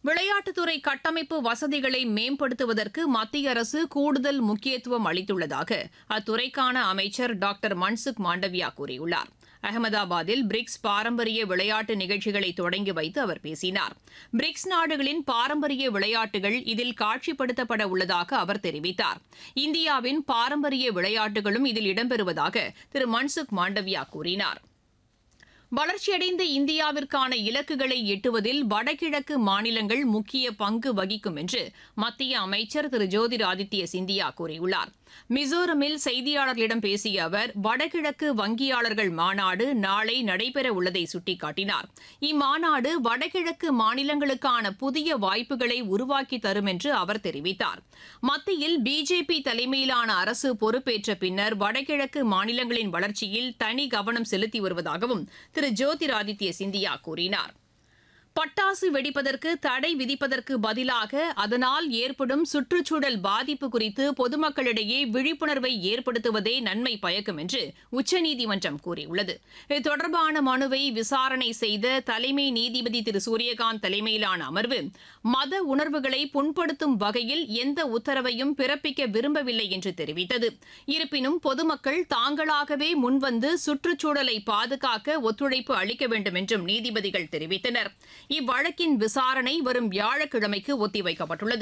விளையாட்டுத்துறை கட்டமைப்பு வசதிகளை மேம்படுத்துவதற்கு மத்திய அரசு கூடுதல் முக்கியத்துவம் அளித்துள்ளதாக அத்துறைக்கான அமைச்சர் டாக்டர் மன்சுக் மாண்டவியா கூறியுள்ளார் அகமதாபாத்தில் பிரிக்ஸ் பாரம்பரிய விளையாட்டு நிகழ்ச்சிகளை தொடங்கி வைத்து அவர் பேசினார் பிரிக்ஸ் நாடுகளின் பாரம்பரிய விளையாட்டுகள் இதில் காட்சிப்படுத்தப்பட உள்ளதாக அவர் தெரிவித்தார் இந்தியாவின் பாரம்பரிய விளையாட்டுகளும் இதில் இடம்பெறுவதாக திரு மன்சுக் மாண்டவியா கூறினார் வளர்ச்சியடைந்த இந்தியாவிற்கான இலக்குகளை எட்டுவதில் வடகிழக்கு மாநிலங்கள் முக்கிய பங்கு வகிக்கும் என்று மத்திய அமைச்சர் திரு ஜோதிர் ஆதித்ய சிந்தியா கூறியுள்ளார் மிசோரமில் செய்தியாளர்களிடம் பேசிய அவர் வடகிழக்கு வங்கியாளர்கள் மாநாடு நாளை நடைபெற உள்ளதை சுட்டிக்காட்டினார் இம்மாநாடு வடகிழக்கு மாநிலங்களுக்கான புதிய வாய்ப்புகளை உருவாக்கி தரும் என்று அவர் தெரிவித்தார் மத்தியில் பிஜேபி தலைமையிலான அரசு பொறுப்பேற்ற பின்னர் வடகிழக்கு மாநிலங்களின் வளர்ச்சியில் தனி கவனம் செலுத்தி வருவதாகவும் திரு ஜோதிராதித்ய சிந்தியா கூறினார் பட்டாசு வெடிப்பதற்கு தடை விதிப்பதற்கு பதிலாக அதனால் ஏற்படும் சுற்றுச்சூழல் பாதிப்பு குறித்து பொதுமக்களிடையே விழிப்புணர்வை ஏற்படுத்துவதே நன்மை பயக்கும் என்று உச்சநீதிமன்றம் கூறியுள்ளது இது தொடர்பான மனுவை விசாரணை செய்த தலைமை நீதிபதி திரு சூரியகாந்த் தலைமையிலான அமர்வு மத உணர்வுகளை புண்படுத்தும் வகையில் எந்த உத்தரவையும் பிறப்பிக்க விரும்பவில்லை என்று தெரிவித்தது இருப்பினும் பொதுமக்கள் தாங்களாகவே முன்வந்து சுற்றுச்சூழலை பாதுகாக்க ஒத்துழைப்பு அளிக்க வேண்டும் என்றும் நீதிபதிகள் தெரிவித்தனர் இவ்வழக்கின் விசாரணை வரும் வியாழக்கிழமைக்கு ஒத்திவைக்கப்பட்டுள்ளது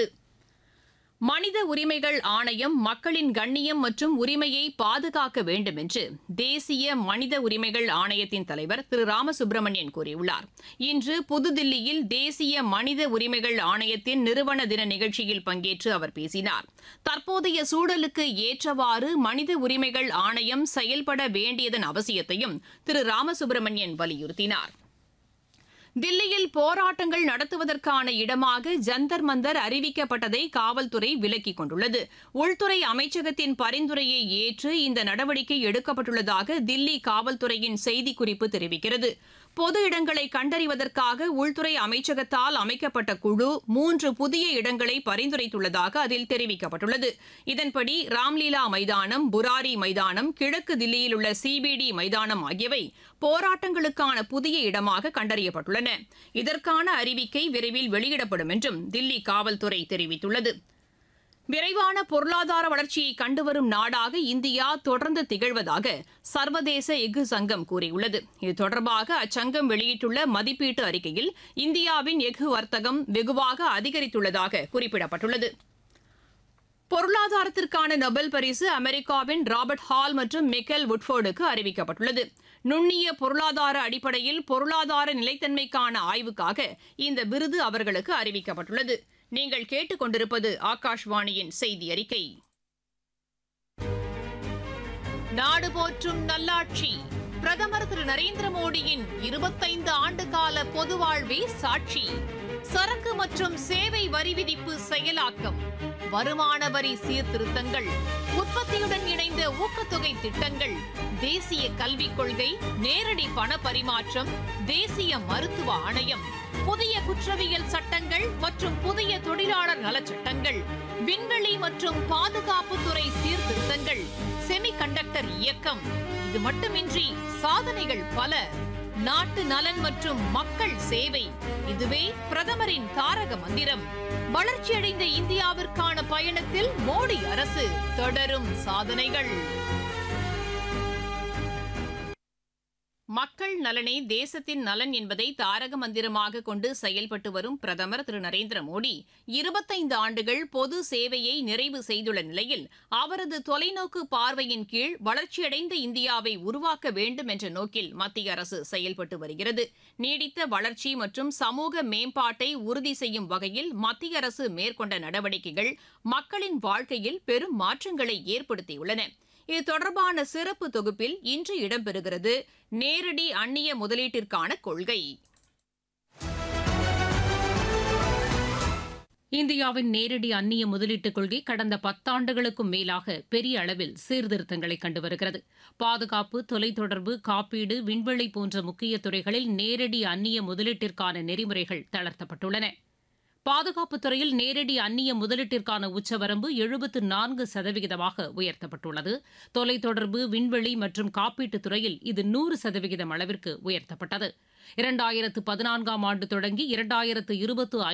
மனித உரிமைகள் ஆணையம் மக்களின் கண்ணியம் மற்றும் உரிமையை பாதுகாக்க வேண்டும் என்று தேசிய மனித உரிமைகள் ஆணையத்தின் தலைவர் திரு ராமசுப்பிரமணியன் கூறியுள்ளார் இன்று புதுதில்லியில் தேசிய மனித உரிமைகள் ஆணையத்தின் நிறுவன தின நிகழ்ச்சியில் பங்கேற்று அவர் பேசினார் தற்போதைய சூழலுக்கு ஏற்றவாறு மனித உரிமைகள் ஆணையம் செயல்பட வேண்டியதன் அவசியத்தையும் திரு ராமசுப்பிரமணியன் வலியுறுத்தினார் தில்லியில் போராட்டங்கள் நடத்துவதற்கான இடமாக ஜந்தர் மந்தர் அறிவிக்கப்பட்டதை காவல்துறை விலக்கிக் கொண்டுள்ளது உள்துறை அமைச்சகத்தின் பரிந்துரையை ஏற்று இந்த நடவடிக்கை எடுக்கப்பட்டுள்ளதாக தில்லி காவல்துறையின் செய்திக்குறிப்பு தெரிவிக்கிறது பொது இடங்களை கண்டறிவதற்காக உள்துறை அமைச்சகத்தால் அமைக்கப்பட்ட குழு மூன்று புதிய இடங்களை பரிந்துரைத்துள்ளதாக அதில் தெரிவிக்கப்பட்டுள்ளது இதன்படி ராம்லீலா மைதானம் புராரி மைதானம் கிழக்கு தில்லியில் உள்ள சிபிடி மைதானம் ஆகியவை போராட்டங்களுக்கான புதிய இடமாக கண்டறியப்பட்டுள்ளன இதற்கான அறிவிக்கை விரைவில் வெளியிடப்படும் என்றும் தில்லி காவல்துறை தெரிவித்துள்ளது விரைவான பொருளாதார வளர்ச்சியை கண்டுவரும் நாடாக இந்தியா தொடர்ந்து திகழ்வதாக சர்வதேச எஃகு சங்கம் கூறியுள்ளது இது தொடர்பாக அச்சங்கம் வெளியிட்டுள்ள மதிப்பீட்டு அறிக்கையில் இந்தியாவின் எஃகு வர்த்தகம் வெகுவாக அதிகரித்துள்ளதாக குறிப்பிடப்பட்டுள்ளது பொருளாதாரத்திற்கான நொபல் பரிசு அமெரிக்காவின் ராபர்ட் ஹால் மற்றும் மிக்கேல் உட்ஃபோர்டுக்கு அறிவிக்கப்பட்டுள்ளது நுண்ணிய பொருளாதார அடிப்படையில் பொருளாதார நிலைத்தன்மைக்கான ஆய்வுக்காக இந்த விருது அவர்களுக்கு அறிவிக்கப்பட்டுள்ளது நீங்கள் கேட்டுக்கொண்டிருப்பது ஆகாஷ்வாணியின் செய்தி அறிக்கை நாடு போற்றும் நல்லாட்சி பிரதமர் திரு நரேந்திர மோடியின் இருபத்தைந்து ஆண்டு கால பொது வாழ்வே சாட்சி சரக்கு மற்றும் சேவை வரி விதிப்பு செயலாக்கம் வருமான வரி சீர்திருத்தங்கள் உற்பத்தியுடன் இணைந்த ஊக்கத்தொகை திட்டங்கள் தேசிய கல்விக் கொள்கை நேரடி பண பரிமாற்றம் தேசிய மருத்துவ ஆணையம் புதிய குற்றவியல் சட்டங்கள் மற்றும் புதிய தொழிலாளர் நலச்சட்டங்கள் விண்வெளி மற்றும் பாதுகாப்புத்துறை சீர்திருத்தங்கள் செமிகண்டக்டர் இயக்கம் இது மட்டுமின்றி சாதனைகள் பல நாட்டு நலன் மற்றும் மக்கள் சேவை இதுவே பிரதமரின் தாரக மந்திரம் வளர்ச்சியடைந்த இந்தியாவிற்கான பயணத்தில் மோடி அரசு தொடரும் சாதனைகள் மக்கள் நலனே தேசத்தின் நலன் என்பதை தாரக மந்திரமாக கொண்டு செயல்பட்டு வரும் பிரதமர் திரு நரேந்திர மோடி இருபத்தைந்து ஆண்டுகள் பொது சேவையை நிறைவு செய்துள்ள நிலையில் அவரது தொலைநோக்கு பார்வையின் கீழ் வளர்ச்சியடைந்த இந்தியாவை உருவாக்க வேண்டும் என்ற நோக்கில் மத்திய அரசு செயல்பட்டு வருகிறது நீடித்த வளர்ச்சி மற்றும் சமூக மேம்பாட்டை உறுதி செய்யும் வகையில் மத்திய அரசு மேற்கொண்ட நடவடிக்கைகள் மக்களின் வாழ்க்கையில் பெரும் மாற்றங்களை ஏற்படுத்தியுள்ளன இது தொடர்பான சிறப்பு தொகுப்பில் இன்று இடம்பெறுகிறது நேரடி அந்நிய முதலீட்டிற்கான கொள்கை இந்தியாவின் நேரடி அந்நிய முதலீட்டுக் கொள்கை கடந்த பத்தாண்டுகளுக்கும் மேலாக பெரிய அளவில் சீர்திருத்தங்களை கண்டு வருகிறது பாதுகாப்பு தொலைத்தொடர்பு காப்பீடு விண்வெளி போன்ற முக்கிய துறைகளில் நேரடி அந்நிய முதலீட்டிற்கான நெறிமுறைகள் தளர்த்தப்பட்டுள்ளன பாதுகாப்புத் துறையில் நேரடி அந்நிய முதலீட்டிற்கான உச்சவரம்பு எழுபத்து நான்கு சதவிகிதமாக உயர்த்தப்பட்டுள்ளது தொலைத்தொடர்பு விண்வெளி மற்றும் காப்பீட்டுத் துறையில் இது நூறு சதவிகிதம் அளவிற்கு உயர்த்தப்பட்டது இரண்டாயிரத்து பதினான்காம் ஆண்டு தொடங்கி இரண்டாயிரத்து இருபத்து